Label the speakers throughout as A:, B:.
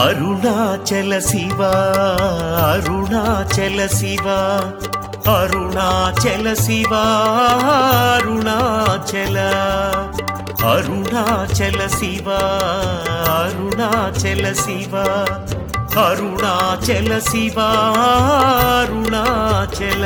A: అరుణాచల శివ అరుణాచల శివ అరుణాచల శివ అరుణాచల అరుణాచల శివ అరుణాచల శివ అరుణాచల శివ అరుణాచల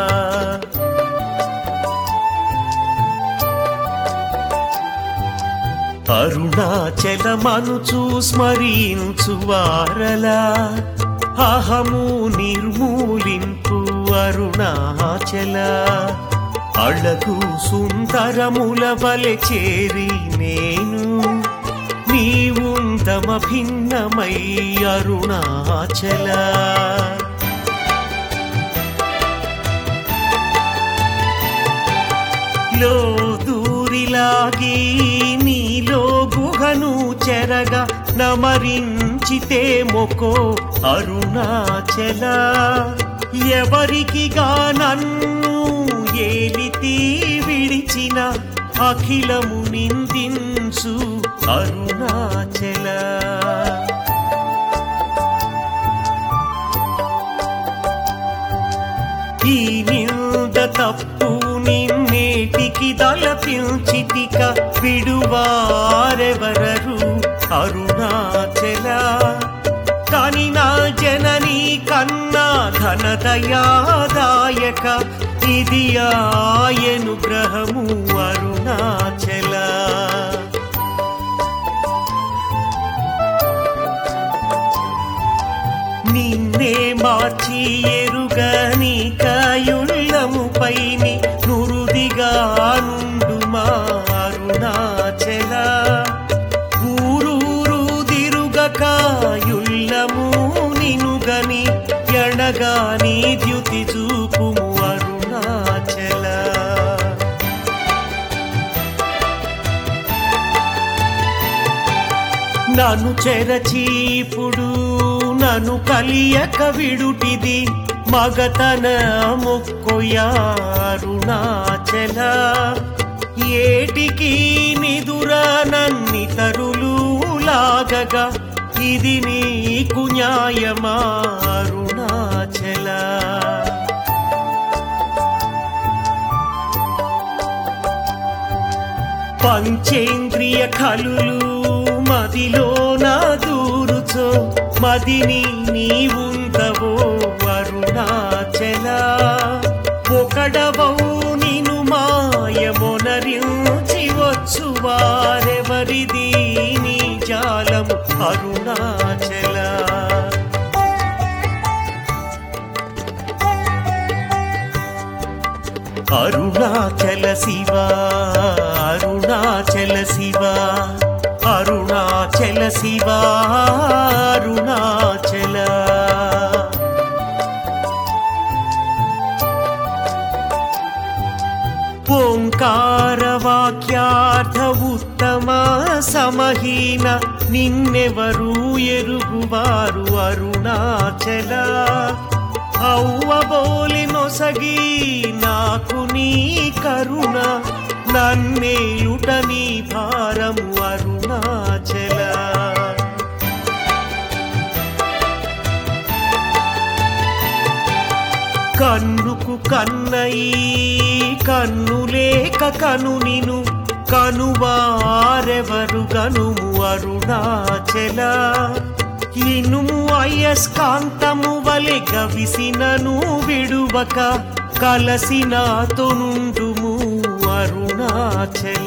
A: అరుణాచలమనుచు స్మరించు వారలా అహము నిర్మూలింపు అరుణాచల అళగు సుందరముల వలె చేరి నేను నీవుందమ భిన్నమై అరుణాచల లో దూరిలాగి నీలో గుహను చెరగా నమరించితే మొకో అరుణాచల ఎవరికిగా నన్ను ఏలితి విడిచిన అఖిలము నిందించు అరుణాచల ఈ నింద తప్పు నిన్నేటికి దళపించితిక విడువారెవరరు అరుణాచల కాని నా జననీ కన్నా ఘనదయాదాయక ఇది ఆయను గ్రహము అరుణాచల నిన్నే మార్చి ఎరుగని కాయుళ్ళము పైని నురుదిగా నుండుమా అరుణాచల ఊరూరు దిరుగకాయుళ్ళము నినుగని ఎడగాని ద్యుతి చూపుము అరుణాచల నన్ను చెరచీపుడు నన్ను కలియక విడుటిది మగతన మొక్కొయారుణాచల ఏటికి నిదుర నన్ని తరులు లాగగా ఇది నీకు న్యాయమా అరుణాచల పంచేంద్రియ కలులు మదిలోన దూరుచో మదిని నీవుందవో అరుణాచల ఒకడవౌ నిను మాయమొనరించి వచ్చు వారెవరిది నీ జాలము అరుణాచల అరుణాచల శివ అరుణాచల శివ అరుణాచల శివ అరుణాచల ఓంకార వాక్యార్థ ఉత్తమ సమహీన నిన్నెవరు ఎరుగువారు అరుణాచల అవ్వబోలి నొసగి నాకు నీ కరుణ నన్నేలుట నీ భారము అరుణాచల కన్నుకు కన్నయి కన్ను లేక కను నిను కనువారెవరు గనుము అరుణాచల ఇనుము అయస్కాంతము వలె గవిసినను విడువక కలసినాతో నుండుము అరుణాచల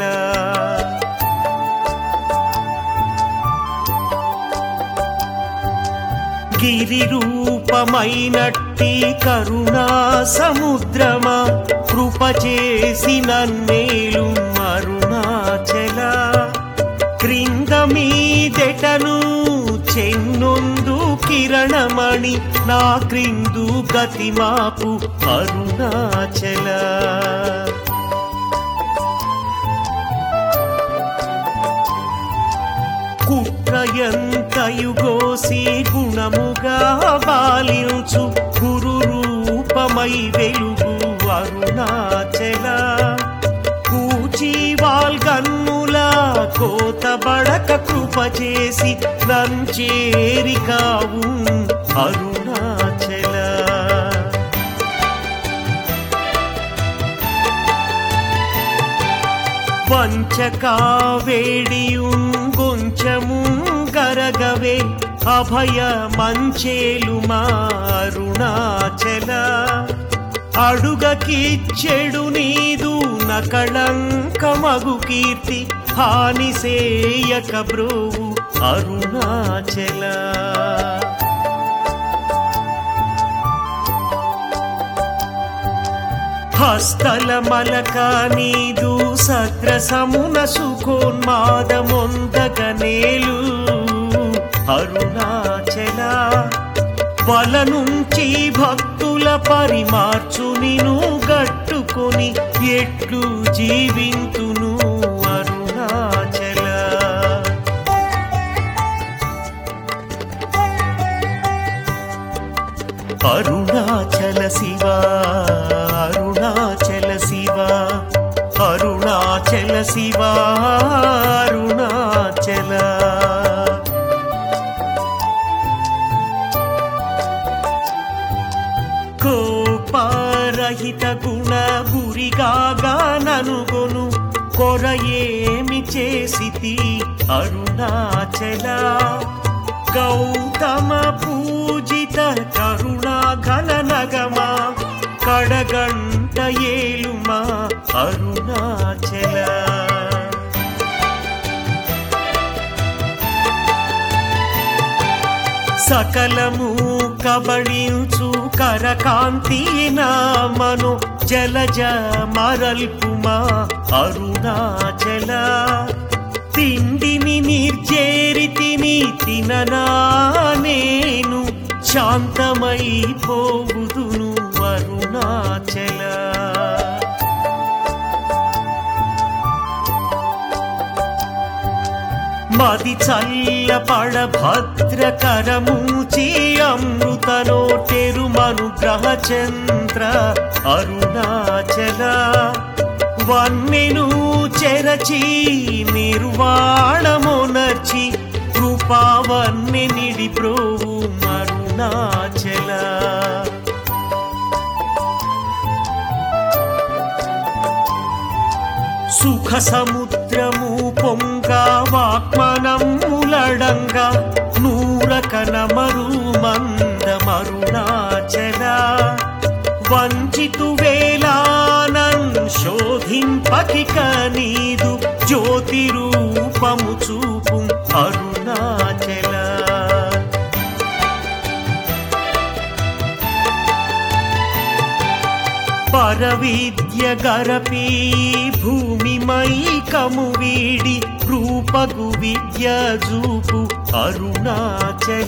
A: గిరి రూపమైనట్టి కరుణా సముద్రమా కృప చేసి నన్నేలు అరుణాచల క్రింద మీదెటను చెన్నొందు కిరణమణి నా క్రిందు గతిమాపు అరుణాచల కుట్రయంతయుగోసి గుణముగా బాలించు గురు రూపమై వెలుగు అరుణాచల కూచి వాల్గన్నుల కోతబడక కృప చేసి నంచేరికావు అరుణాచల వంచకావేడియుంగొంచము గరగవే అభయ మంచేలు మారుణాచల అడుగకిచ్చెడు నీదు నకళంకమగు కీర్తి హాని సేయక బ్రోవు అరుణాచల హస్తల మలక నీదు సగ్రసమున సుఖోన్మాదమొందగనేలు అరుణాచల వల నుంచి భక్తుల పరిమార్చు నిను గట్టుకొని ఎట్లు జీవింతును అరుణాచల అరుణాచల శివ అరుణాచల శివ అరుణాచల శివ అరుణాచల కోపారహిత గుణ గురిగాగా ననుగొను కొరయేమి చేసితి అరుణాచల గౌతమ పూజిత కరుణా ఘన నగమా కడగంట ఏలుమా అరుణాచల సకలము కబళించు కరకాంతి నామను జలజ మరల్పుమా అరుణాచల తిండిని నిర్జేరితిని తిననా నేను శాంతమైపోవుదును అరుణాచల మది చల్లపడ భద్రకరమూచి అమృతనో తెరుమనుగ్రహ చంద్ర అరుణాచల వన్నెను చెరచి నిర్వాణమునర్చి కృపావన్నె నిడి ప్రోవు అరుణాచల సుఖ సముద్రము పొంగ వాక్మనములడంగా నూరకనమరు మందమరుణాచల వంచితు వేలానన్ శోధింపకిక నీదు జ్యోతి రూపము చూపు అరుణాచల పరవిద్య గరపి భూమి మైకము వీడి రూపగు విద్య జూపు అరుణాచల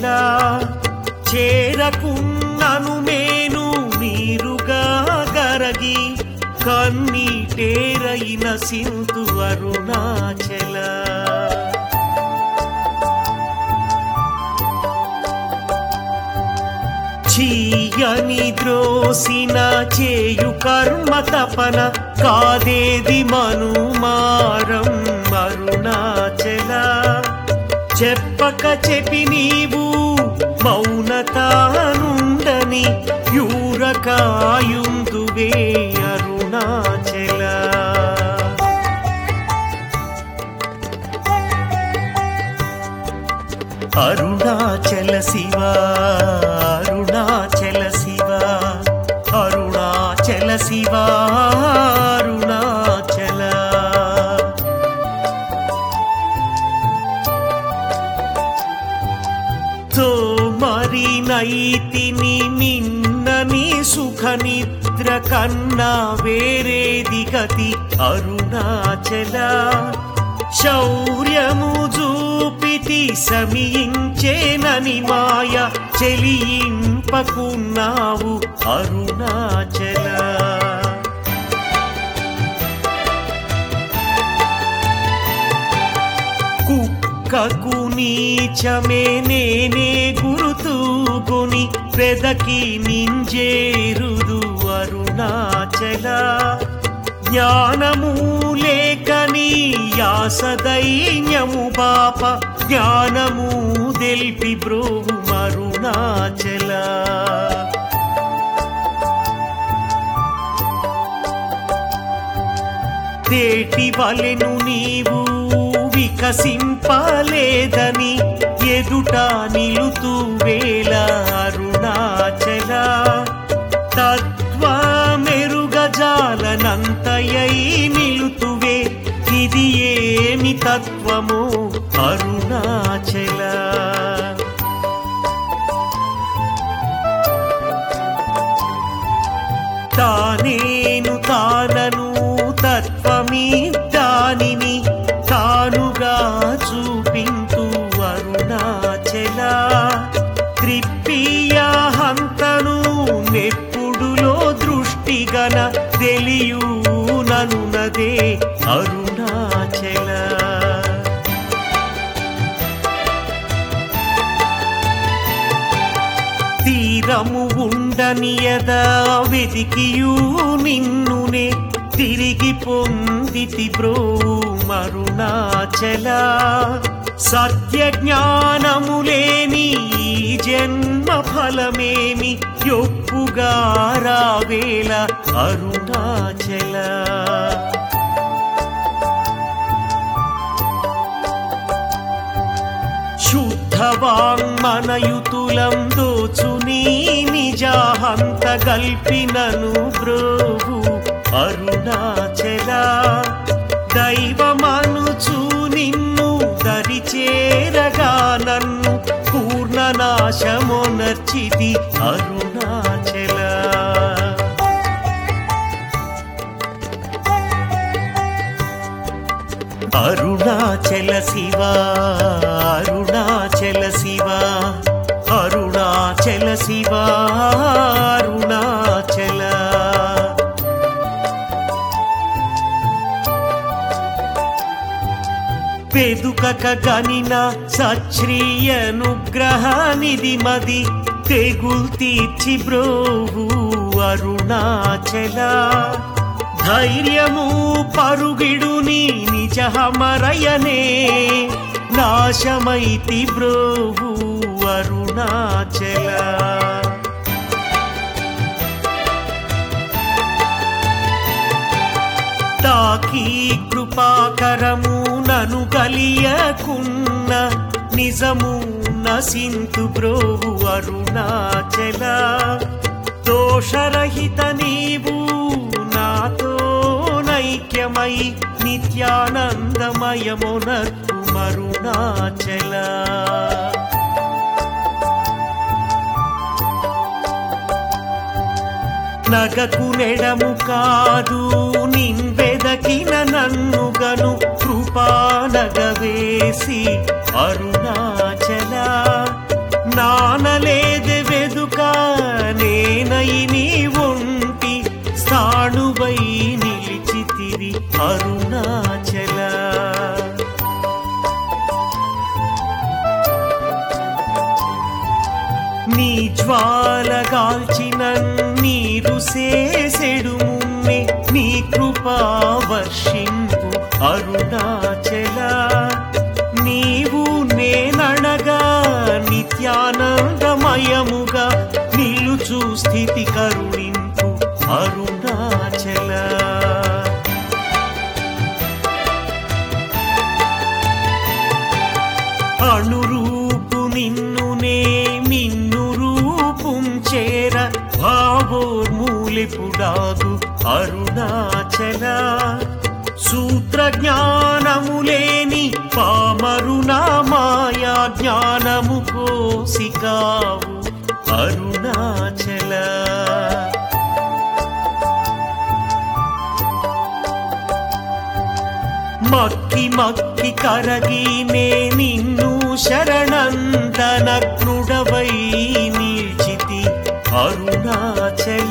A: చేరకున్నను మేను నీరుగా గరగి కన్నీటేరైన సింధు అరుణాచల చీయని ద్రోసిన చేయు కర్మ తపన కాదేది మనుమారం అరుణాచల చెప్పక చెప్పి నీవు మౌనతానుండని యూరకాయుందువే అరుణాచల అరుణాచల శివ అరుణాచల శివ అరుణాచల శివ అరుణాచల తో మరి నైతిని నిన్నని సుఖ నిద్ర కన్నా వేరేది గతి అరుణాచల శౌర్యము చూపితి సమయించేనని మాయ చెలియింపకున్నావు అరుణాచల కుక్కకు నీచమే నేనే గురుతూకొని పెదకి నింజేరుదు అరుణాచల జ్ఞానము లేకని యాస దైన్యము బాప జ్ఞానము దెల్పి బ్రోవు మరుణాచల తేటి వలెను నీవు వికసింపలేదని ఎదుట నిలుతూ వేల అరుణాచల తత్వమెరుగజాలనంతయై నిలుతువే ఇది ఏమి తత్వము అరుణాచల తానేను తానను తత్వమీ దానిని తానుగా చూపింతు అరుణాచల త్రిప్పియ హంతను నెప్పుడులో దృష్టిగన తెలియు ననునదే అరుణాచల తీరము ఉండనియద వెదికియూ నిన్నునే తిరిగి పొందితి బ్రో మరుణాచల సత్య జ్ఞానములేని ఈ జన్మ ఫలమేమి యొప్పుగా రావేల అరుణాచల శుద్ధవాంగ్మనయుతులం దోచుని నిజాహంత గల్పినను బ్రోవు అరుణాచల దైవమనుచు నిన్ను దరిచేరగా నన్ను పూర్ణనాశమొనర్చిది అరుణాచల అరుణాచల శివ అరుణాచల శివ అరుణాచల శివ అరుణాచల పెదుకక గనిన సశ్రీయనుగ్రహ నిధి మది తెగుల్ తీర్చి బ్రోవు అరుణాచల ధైర్యము పరుగిడు నీ నిజమరయనే నాశమైతి బ్రోవు అరుణాచల తాకి కృపాకరము నను కలియకున్న నిజము నసింతు బ్రోవు అరుణాచల దోషరహిత నీవు నాతో నైక్యమై నిత్యానందమయమునర్పు మరుణాచల నగకు నెడము కాదు నింవెదకిన నన్నుగను కృపానగవేసి అరుణాచల నానలేదె వెదుక నేనై నీ ఒంటి స్థాణువై నిలిచితివి అరుణాచల నీ జ్వాలగాల్చిన నీరు సేసెడు ముమ్మె నీ కృపా వర్షింపు అరుణాచల నీవు నేనడగా నిత్యానందమయముగా నిలుచు స్థితి కరుణింపు అరుణాచల అణురూపు నిన్నునే మిన్ను రూపుం చేర భావోర్మూలిపుడాగు అరుణాచల సూత్ర జ్ఞానములేని పామరునా మాయా జ్ఞానము కోసికావు అరుణాచల మక్కి మక్కి కరగినే నిన్ను శరణందనగ్నుడవై నిల్చితి అరుణాచల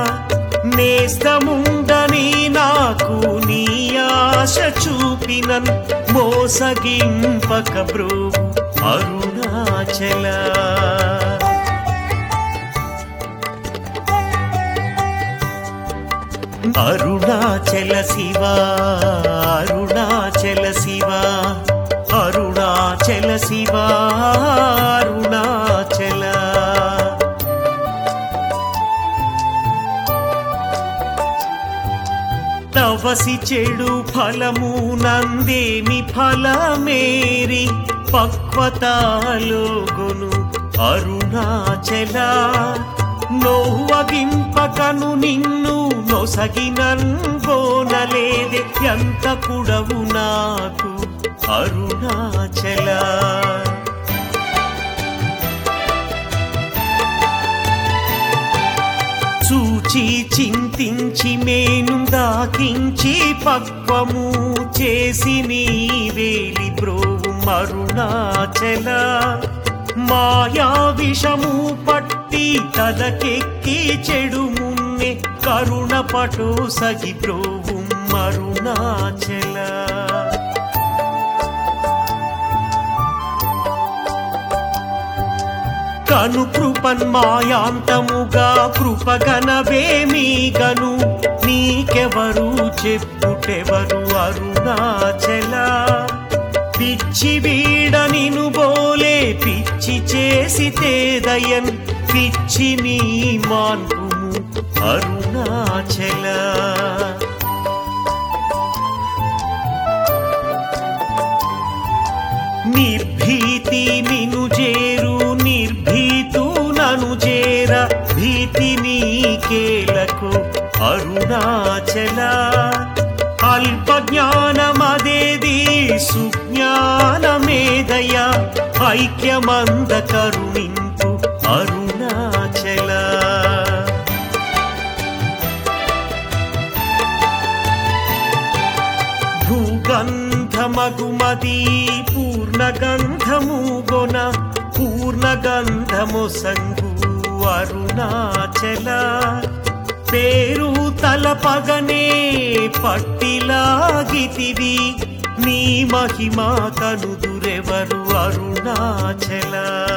A: నేస్తముండని నాకు నీ ఆశ చూపినన్ మోసగింపక బ్రోవు అరుణాచల అరుణాచల శివ అరుణాచల అరుణాచల శివా అరుణాచల తవసి చెడు ఫలము నందేమి ఫలమేరి పక్వతాలోగును అరుణాచల నోవగింపకను నిన్ను నొసగినంగోనలేదే ఎంత కుడవు నాకు అరుణాచల చూచి చింతించి మేను దాకించి పక్వము చేసి నీ వేలి బ్రోవు మరుణాచల మాయా విషము పట్టి తలకెక్కి చెడు మున్నె కరుణ పటో సగి బ్రోవు మరుణాచల కను కృపన్మాయాంతముగా కృపగనవేమీగను నీకెవరు చెప్పుటెవరు అరుణాచల పిచ్చి వీడ నిను బోలే పిచ్చి చేసి తేదయన్ పిచ్చి నీ మాన్పుము అరుణాచల నిర్భీతి నిను చేరు నిర్భీతు నను చేర భీతి నీకేలకు అరుణాచల అల్ప జ్ఞానమదేది సుజ్ఞానమేదయ ఐక్యమంద కరుణింపు అరుణాచల భూగంధమగుమది పూర్ణగంధము గొన పూర్ణగంధము సంగు అరుణాచల పేరు తలపగనే పట్టిలాగితివి నీ మహిమా కనుదురెవరు అరుణాచల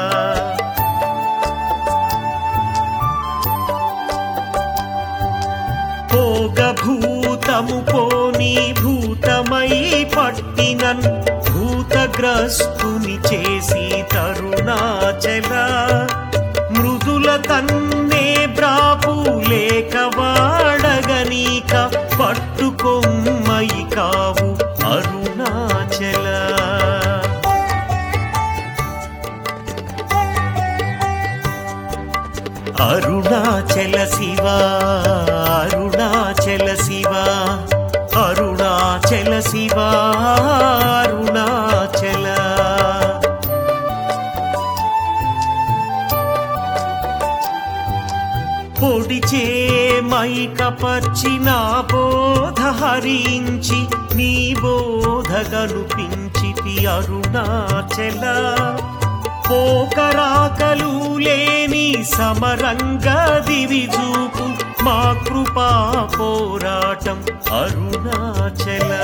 A: భోగభూతము పోని భూతమై పట్టినన్ భూతగ్రస్తుని చేసి తరుణాచల మృదుల తన్నే బ్రాపు లేక వాడగనీక పట్టుకొమ్మయి కావు అరుణాచల అరుణాచల శివ అరుణాచల శివ అరుణాచల శివ అరుణాచల పొడిచే మైకపర్చి నా బోధ హరించి నీ బోధ గలుపించితి అరుణాచల పోకరాకలు లేని సమరంగ దివిజూపు మా కృపా పోరాటం అరుణాచల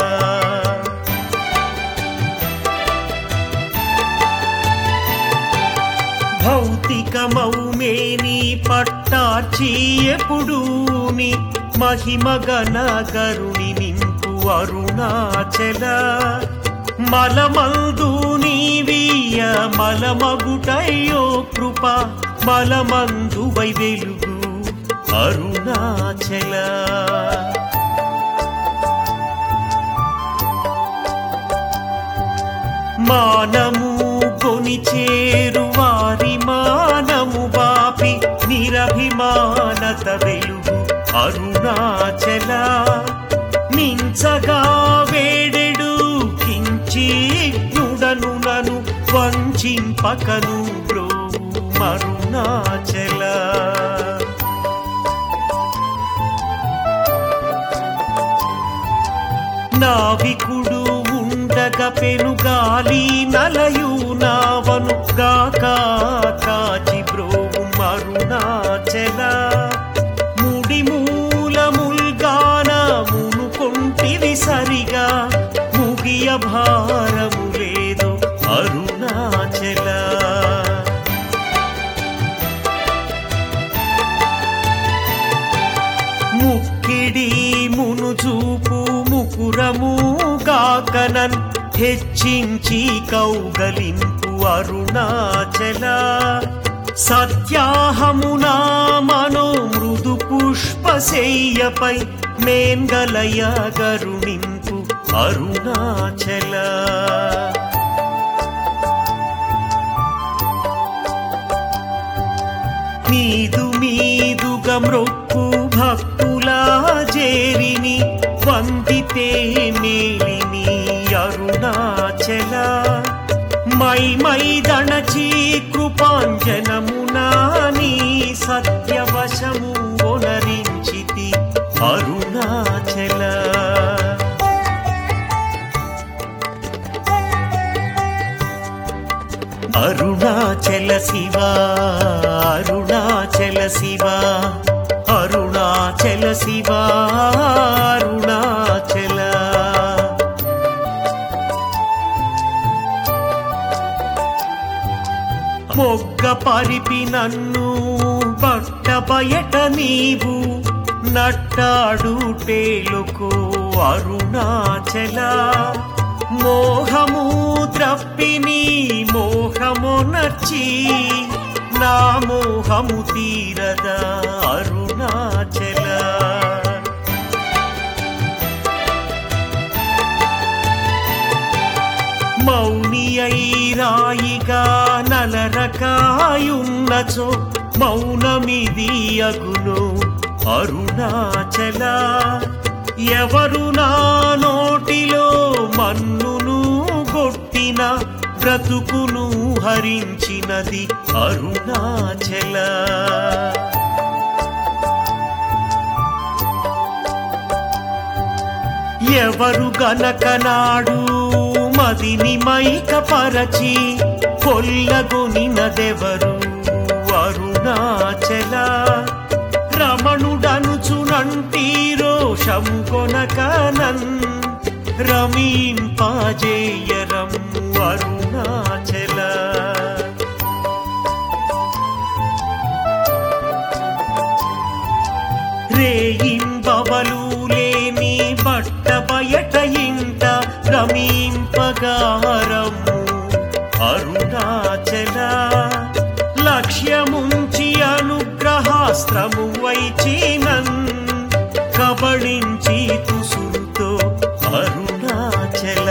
A: భౌతికమౌమేని పట్టార్చి ఎప్పుడు నీ మహిమ గణగరుని నింపు అరుణాచల మలమందు నీవీయ మలమగుటయ్యో కృప మలమందు వై వెలుగు అరుణాచల మానము కొని చేరు వారి మానము బాపి నిరభిమానత వెలుగు అరుణాచల మించగా వేడెడు కించి నుడను నను వంచింపకను బ్రోవు మరుణాచల నావికుడు ఉండగ పెనుగాలి నలయు నావను గాక కాచి బ్రోవు మరుణాచల ముడి మూలముల్గాన మునుకొంటివి సరిగా ముగియ భారము లేదు అరుణాచల ముక్కిడి మును చూపు ముకురము గాకనన్ హెచ్చించి కౌగలింపు అరుణాచల సత్యాహమునా మనో మృదు పుష్పశయ్యపై మేంగలయ గరుణింపు అరుణాచల మీదు మీదుగా మ్రొక్కు భక్తుల జేరిని వందితే మేలిని అరుణాచల మై మై దణచి కృపాంజనమునా నీ సత్యవశము ఒనరించితి అరుణాచల అరుణాచల శివ అరుణాచల శివ అరుణాచల శివ అరుణాచల మొగ్గ పరిపి నన్ను బట్ట బయట నీవు నట్టాడుటేలుకో అరుణాచల మోహము ద్రప్పిని మోహము నర్చి నా మోహము తీరద అరుణాచల మౌని రాయిగా నలరకాయున్నచో మౌనమిది అగును అరుణాచల ఎవరు నా నోటిలో మన్నును గొట్టిన బ్రతుకును హరించినది అరుణాచల ఎవరు గనకనాడు మదిని మైక పరచి కొల్లగొనినదెవరు అరుణాచల రమణుడనుచునంటి రోషము కొనకనన్ రమీంపజేయరం అరుణాచల రేయింబవలు లేని బట్ట బయట ఇంట రమీంపగారము అరుణాచల లక్ష్యముంచి అనుగ్రహాస్త్రము వైచినన్ కబళించి తుసురుతో అరుణాచల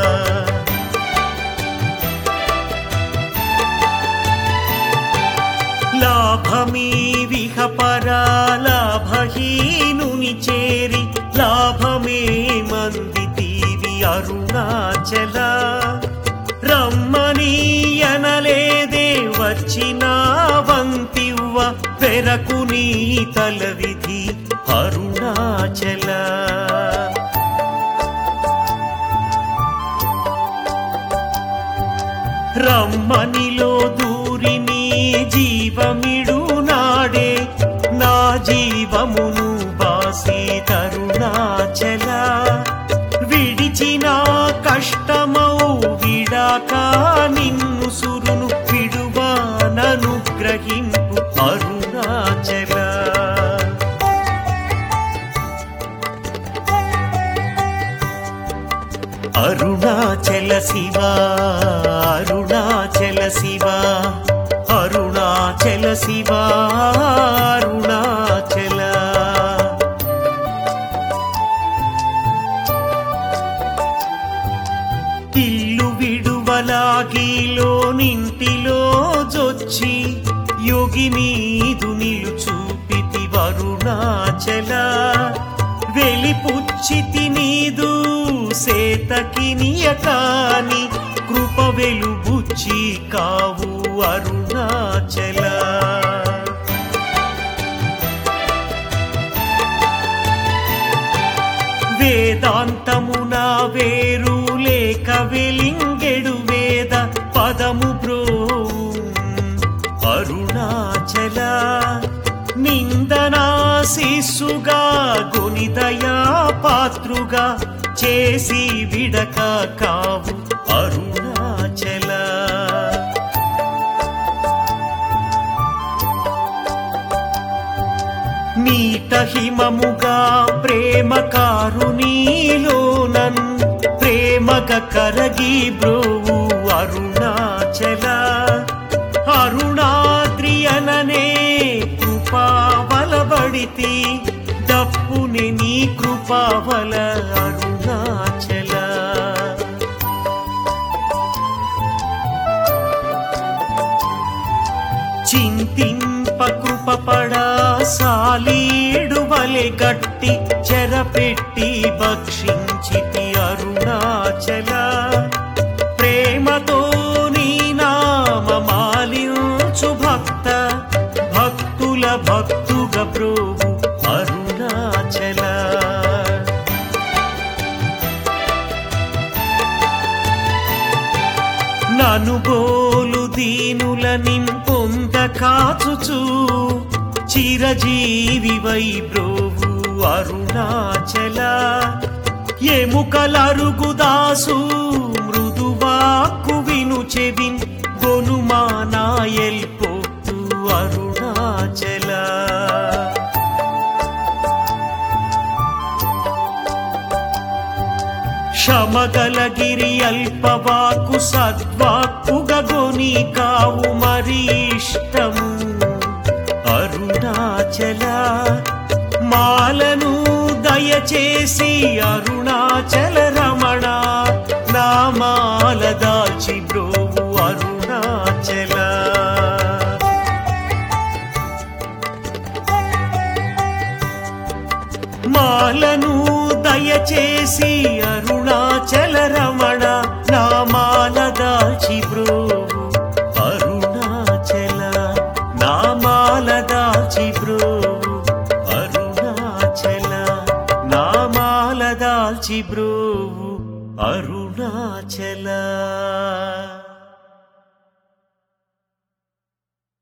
A: లాభమీ విహపరా లాభహీనుని చేరి లాభమే మందితీవి అరుణాచల రమ్మనీయనలేదే వచ్చిన వంతివ్వ పెరకు నీ తల విధి అరుణాచల రమ్మనిలో దూరి నీ జీవమిడు నాడే నా జీవమును బాసి తరుణాచల విడిచిన కష్టమౌ విడాక నిన్ను సురును విడువానను గ్రహింపు అరుణాచల అరుణాచల శివ అరుణాచల శివ అరుణాచల శివ అరుణాచల ఇల్లు విడువలాగిలో నింటిలో జొచ్చి యోగి మీదు నిలుచూపితి వరుణాచల వెలిపుచ్చితి నీదు సేతకినియకాని కృప వెలుబుచ్చి కావు అరుణాచల వేదాంతమున వేరు లేక వెలింగెడు వేద పదము బ్రో అరుణాచల నిందనా శిస్సుగా గునిదయా పాత్రుగా చేసి విడక కావు అరుణాచల నీట హిమముగా ప్రేమ కారుణీలోనన్ ప్రేమ ప్రేమగ కరగి బ్రోవు అరుణాచల అరుణాద్రియననే కృపావలబడితి దప్పుని నీ కృపావల అరుణాచల చింతింప కృపపడా సాలీడు వలె గట్టి చెరపెట్టి భక్షించితి అరుణాచల ప్రేమతో నీ నామమాలించు భక్త భక్తుల భక్తుగ ప్రోవు అరుణాచల నను గోలు దీనుల నింపొంద కాచుచు చిరజీవి వై బ్రోవు అరుణాచల ఎముకలరుగు దాసు మృదువాక్కు విను చెవిన్ గొనుమానాయల్ పోతు అరుణాచల శమగలగిరి అల్పవాకు సద్వాక్కుగొని కావు మరి ఇష్టము అరుణాచల మాలను దయచేసి అరుణాచల రమణ నామాల దాల్చి బ్రోవు అరుణాచల మాలను దయచేసి అరుణాచల రమణ నామాల దాల్చి బ్రోవు అరుణాచల నామాల దాల్చి బ్రోవు అరుణాచల నామాల దాల్చి బ్రోవు అరుణాచల